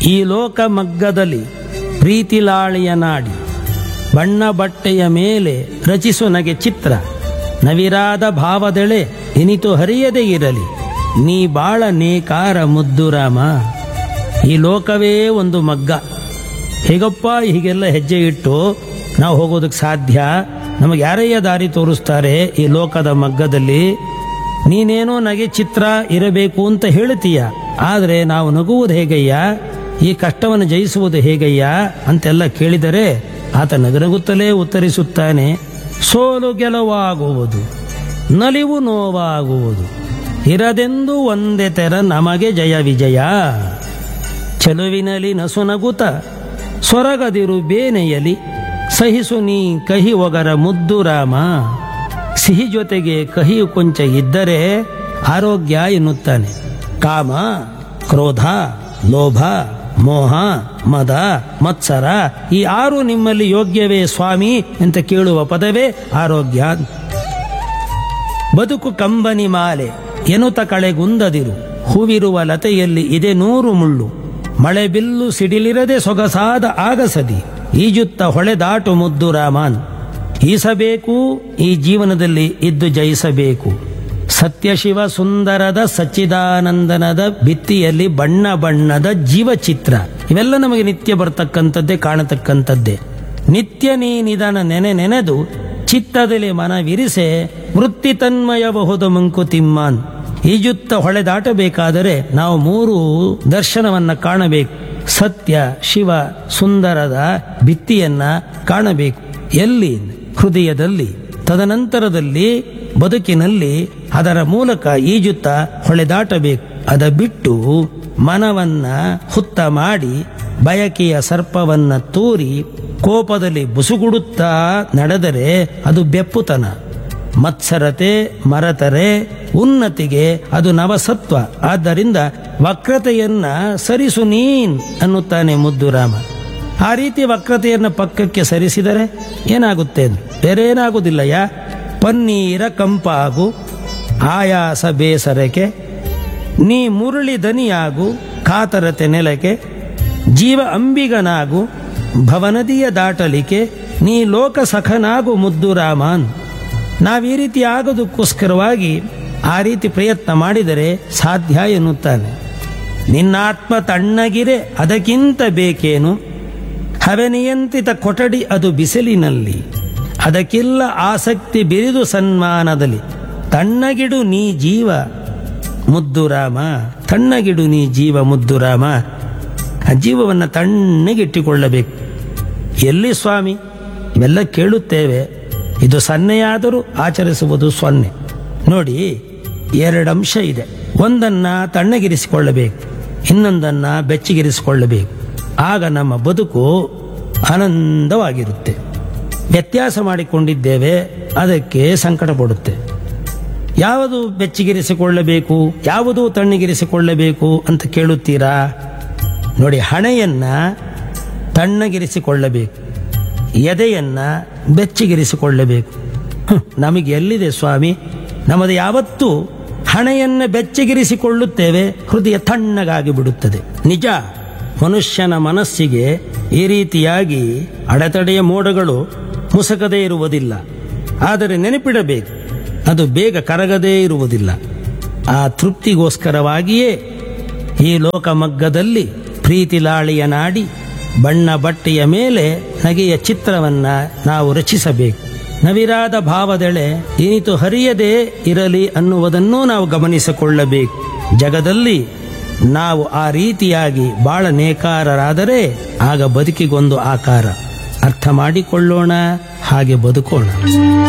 ಈ ಲೋಕ ಮಗ್ಗದಲ್ಲಿ ಪ್ರೀತಿಲಾಳಿಯ ನಾಡಿ ಬಣ್ಣ ಬಟ್ಟೆಯ ಮೇಲೆ ರಚಿಸು ನಗೆ ಚಿತ್ರ ನವಿರಾದ ಭಾವದೆಳೆ ಇನಿತು ಹರಿಯದೇ ಇರಲಿ ನೀ ಬಾಳ ನೇಕಾರ ಮುದ್ದುರಾಮ ಈ ಲೋಕವೇ ಒಂದು ಮಗ್ಗ ಹೇಗಪ್ಪ ಹೀಗೆಲ್ಲ ಹೆಜ್ಜೆ ಇಟ್ಟು ನಾವು ಹೋಗೋದಕ್ಕೆ ಸಾಧ್ಯ ನಮಗೆ ಯಾರಯ್ಯ ದಾರಿ ತೋರಿಸ್ತಾರೆ ಈ ಲೋಕದ ಮಗ್ಗದಲ್ಲಿ ನೀನೇನೋ ನಗೆ ಚಿತ್ರ ಇರಬೇಕು ಅಂತ ಹೇಳ್ತೀಯ ಆದರೆ ನಾವು ನಗುವುದು ಹೇಗಯ್ಯ ಈ ಕಷ್ಟವನ್ನು ಜಯಿಸುವುದು ಹೇಗಯ್ಯ ಅಂತೆಲ್ಲ ಕೇಳಿದರೆ ಆತ ನಗನಗುತ್ತಲೇ ಉತ್ತರಿಸುತ್ತಾನೆ ಸೋಲು ಗೆಲುವಾಗುವುದು ನಲಿವು ನೋವಾಗುವುದು ಇರದೆಂದು ಒಂದೇ ತೆರ ನಮಗೆ ಜಯ ವಿಜಯ ಚೆಲುವಿನಲಿ ನಸುನಗುತ ಸೊರಗದಿರು ಬೇನೆಯಲಿ ಸಹಿಸು ನೀ ಕಹಿ ಒಗರ ಮುದ್ದು ರಾಮ ಸಿಹಿ ಜೊತೆಗೆ ಕಹಿಯು ಕೊಂಚ ಇದ್ದರೆ ಆರೋಗ್ಯ ಎನ್ನುತ್ತಾನೆ ಕಾಮ ಕ್ರೋಧ ಲೋಭ ಮೋಹ ಮದ ಮತ್ಸರ ಈ ಆರು ನಿಮ್ಮಲ್ಲಿ ಯೋಗ್ಯವೇ ಸ್ವಾಮಿ ಅಂತ ಕೇಳುವ ಪದವೇ ಆರೋಗ್ಯ ಬದುಕು ಕಂಬನಿ ಮಾಲೆ ಎನುತ ಕಳೆಗುಂದದಿರು ಹೂವಿರುವ ಲತೆಯಲ್ಲಿ ಇದೆ ನೂರು ಮುಳ್ಳು ಮಳೆ ಬಿಲ್ಲು ಸಿಡಿಲಿರದೆ ಸೊಗಸಾದ ಆಗಸದಿ ಈಜುತ್ತ ಹೊಳೆದಾಟು ಮುದ್ದು ರಾಮಾನ್ ಈಸಬೇಕು ಈ ಜೀವನದಲ್ಲಿ ಇದ್ದು ಜಯಿಸಬೇಕು ಸತ್ಯಶಿವ ಸುಂದರದ ಸಚ್ಚಿದಾನಂದನದ ಭಿತ್ತಿಯಲ್ಲಿ ಬಣ್ಣ ಬಣ್ಣದ ಜೀವಚಿತ್ರ ಇವೆಲ್ಲ ನಮಗೆ ನಿತ್ಯ ಬರ್ತಕ್ಕಂಥದ್ದೇ ಕಾಣತಕ್ಕಂಥದ್ದೇ ನಿತ್ಯ ನೀ ನಿಧನ ನೆನೆ ನೆನೆದು ಚಿತ್ತದಲ್ಲಿ ಮನವಿರಿಸೆ ವೃತ್ತಿ ತನ್ಮಯಬಹುದು ಮಂಕುತಿಮ್ಮಾನ್ ಈಜುತ್ತ ಹೊಳೆ ದಾಟಬೇಕಾದರೆ ನಾವು ಮೂರು ದರ್ಶನವನ್ನ ಕಾಣಬೇಕು ಸತ್ಯ ಶಿವ ಸುಂದರದ ಭಿತ್ತಿಯನ್ನ ಕಾಣಬೇಕು ಎಲ್ಲಿ ಹೃದಯದಲ್ಲಿ ತದನಂತರದಲ್ಲಿ ಬದುಕಿನಲ್ಲಿ ಅದರ ಮೂಲಕ ಈಜುತ್ತ ಹೊಳೆದಾಟಬೇಕು ಅದ ಬಿಟ್ಟು ಮನವನ್ನ ಹುತ್ತ ಮಾಡಿ ಬಯಕೆಯ ಸರ್ಪವನ್ನ ತೂರಿ ಕೋಪದಲ್ಲಿ ಬುಸುಗುಡುತ್ತಾ ನಡೆದರೆ ಅದು ಬೆಪ್ಪುತನ ಮತ್ಸರತೆ ಮರತರೆ ಉನ್ನತಿಗೆ ಅದು ನವಸತ್ವ ಆದ್ದರಿಂದ ವಕ್ರತೆಯನ್ನ ಸರಿಸು ನೀನ್ ಅನ್ನುತ್ತಾನೆ ಮುದ್ದುರಾಮ ಆ ರೀತಿ ವಕ್ರತೆಯನ್ನ ಪಕ್ಕಕ್ಕೆ ಸರಿಸಿದರೆ ಏನಾಗುತ್ತೆ ಅದು? ಬೇರೆ ಏನಾಗುವುದಿಲ್ಲಯ್ಯ ಪನ್ನೀರ ಕಂಪಾಗು ಆಯಾಸ ಬೇಸರಕ್ಕೆ ನೀ ಮುರಳಿ ದನಿಯಾಗು ಕಾತರತೆ ನೆಲಕ್ಕೆ ಜೀವ ಅಂಬಿಗನಾಗು ಭವನದಿಯ ದಾಟಲಿಕೆ ನೀ ಲೋಕ ಸಖನಾಗು ಮುದ್ದು ರಾಮಾನ್ ನಾವು ಈ ರೀತಿ ಆಗೋದಕ್ಕೋಸ್ಕರವಾಗಿ ಆ ರೀತಿ ಪ್ರಯತ್ನ ಮಾಡಿದರೆ ಸಾಧ್ಯ ಎನ್ನುತ್ತಾನೆ ನಿನ್ನಾತ್ಮ ತಣ್ಣಗಿರೆ ಅದಕ್ಕಿಂತ ಬೇಕೇನು ಹವೆನಿಯಂತ್ರಿತ ಕೊಠಡಿ ಅದು ಬಿಸಿಲಿನಲ್ಲಿ ಅದಕ್ಕಿಲ್ಲ ಆಸಕ್ತಿ ಬಿರಿದು ಸನ್ಮಾನದಲ್ಲಿ ತಣ್ಣಗಿಡು ನೀ ಜೀವ ಮುದ್ದು ರಾಮ ತಣ್ಣಗಿಡು ನೀ ಜೀವ ಮುದ್ದು ರಾಮ ಆ ಜೀವವನ್ನು ತಣ್ಣಗಿಟ್ಟುಕೊಳ್ಳಬೇಕು ಎಲ್ಲಿ ಸ್ವಾಮಿ ಇವೆಲ್ಲ ಕೇಳುತ್ತೇವೆ ಇದು ಸನ್ನೆಯಾದರೂ ಆಚರಿಸುವುದು ಸೊನ್ನೆ ನೋಡಿ ಎರಡು ಅಂಶ ಇದೆ ಒಂದನ್ನ ತಣ್ಣಗಿರಿಸಿಕೊಳ್ಳಬೇಕು ಇನ್ನೊಂದನ್ನ ಬೆಚ್ಚಗಿರಿಸಿಕೊಳ್ಳಬೇಕು ಆಗ ನಮ್ಮ ಬದುಕು ಆನಂದವಾಗಿರುತ್ತೆ ವ್ಯತ್ಯಾಸ ಮಾಡಿಕೊಂಡಿದ್ದೇವೆ ಅದಕ್ಕೆ ಸಂಕಟ ಪಡುತ್ತೆ ಯಾವುದು ಬೆಚ್ಚಗಿರಿಸಿಕೊಳ್ಳಬೇಕು ಯಾವುದು ತಣ್ಣಗಿರಿಸಿಕೊಳ್ಳಬೇಕು ಅಂತ ಕೇಳುತ್ತೀರಾ ನೋಡಿ ಹಣೆಯನ್ನ ತಣ್ಣಗಿರಿಸಿಕೊಳ್ಳಬೇಕು ಎದೆಯನ್ನ ಬೆಚ್ಚಗಿರಿಸಿಕೊಳ್ಳಬೇಕು ಹ್ಮ್, ನಮಗೆ ಎಲ್ಲಿದೆ ಸ್ವಾಮಿ ನಮ್ಮದು ಯಾವತ್ತೂ ಹಣೆಯನ್ನ ಬೆಚ್ಚಗಿರಿಸಿಕೊಳ್ಳುತ್ತೇವೆ ಹೃದಯ ತಣ್ಣಗಾಗಿ ಬಿಡುತ್ತದೆ ನಿಜ ಮನುಷ್ಯನ ಮನಸ್ಸಿಗೆ ಈ ರೀತಿಯಾಗಿ ಅಡೆತಡೆಯ ಮೋಡಗಳು ಮುಸಕದೇ ಇರುವುದಿಲ್ಲ ಆದರೆ ನೆನಪಿಡಬೇಕು ಅದು ಬೇಗ ಕರಗದೇ ಇರುವುದಿಲ್ಲ ಆ ತೃಪ್ತಿಗೋಸ್ಕರವಾಗಿಯೇ ಈ ಲೋಕಮಗ್ಗದಲ್ಲಿ ಪ್ರೀತಿ ಲಾಳಿಯ ನಾಡಿ ಬಣ್ಣ ಬಟ್ಟೆಯ ಮೇಲೆ ನಗೆಯ ಚಿತ್ರವನ್ನ ನಾವು ರಚಿಸಬೇಕು ನವಿರಾದ ಭಾವದೆಳೆ ಇನಿತು ಹರಿಯದೇ ಇರಲಿ ಅನ್ನುವುದನ್ನೂ ನಾವು ಗಮನಿಸಿಕೊಳ್ಳಬೇಕು ಜಗದಲ್ಲಿ ನಾವು ಆ ರೀತಿಯಾಗಿ ಬಾಳ ನೇಕಾರರಾದರೆ ಆಗ ಬದುಕಿಗೊಂದು ಆಕಾರ ಅರ್ಥ ಮಾಡಿಕೊಳ್ಳೋಣ ಹಾಗೆ ಬದುಕೋಣ